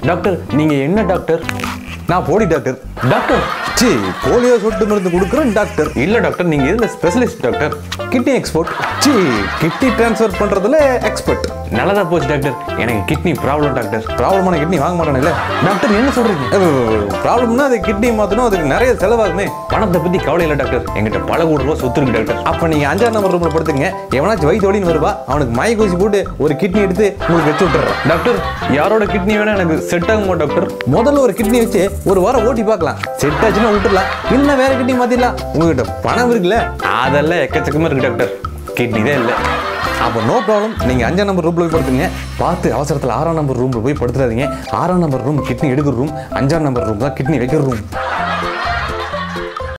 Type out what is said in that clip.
doctor நீங்க என்ன doctor நான் போடி டாக்டர் டாக்டர் சி போலியோ சொட்டு மருந்து கொடுக்குறேன் டாக்டர் இல்ல டாக்டர் நீங்க எதுல ஸ்பெஷலிஸ்ட் டாக்டர் கிட்னி எக்ஸ்போர்ட் சி கிட்னி ட்ரான்ஸ்ஃபர் பண்றதுல எக்ஸ்பர்ட் நல்லதா போச்சு டாக்டர் எனக்கு கிட்னி ப்ராப்ளம் டாக்டர் ப்ராப்ளமான கிட்னி வாங்க மாட்டானுல்ல டாக்டர் என்ன சொல்றீங்க ப்ராப்ளம்னா அது கிட்னி மாத்தணும் அதுக்கு நிறைய செலவாகுமே பணத்தை பத்தி கவலை இல்லை டாக்டர் என்கிட்ட பல கோடி ரூபா சொத்து இருக்கு டாக்டர் அப்ப நீங்க அஞ்சாம் நம்பர் ரூம்ல படுத்துங்க எவனாச்சும் வயிற்று வருவா அவனுக்கு மயக்க ஊசி போட்டு ஒரு கிட்னி எடுத்து உங்களுக்கு வச்சு விட்டுறேன் டாக்டர் யாரோட கிட்னி வேணா எனக்கு செட் ஆகுமா டாக்டர் முதல்ல ஒரு கிட்னி வச்சு ஒரு வாரம் ஓட்டி பார்க்கலாம் செட் ஆச்சுன்னா விட்டுடலாம் இல்ல வேற கிட்னி மாத்திடலாம் உங்ககிட்ட பணம் இருக்குல்ல அதெல்லாம் எக்கச்சக்கமா இருக்கு டாக்டர் கிட்னி தான் இல்லை அப்போ நோ ப்ராப்ளம் நீங்க அஞ்சாம் நம்பர் ரூம்ல போய் படுத்துங்க பார்த்து அவசரத்துல ஆறாம் நம்பர் ரூம்ல போய் படுத்துறாதீங்க ஆறாம் நம்பர் ரூம் கிட்னி எடுக்கிற ரூம் அஞ்சாம் நம்பர் ரூம் தான் கிட்னி வைக்கிற ரூம்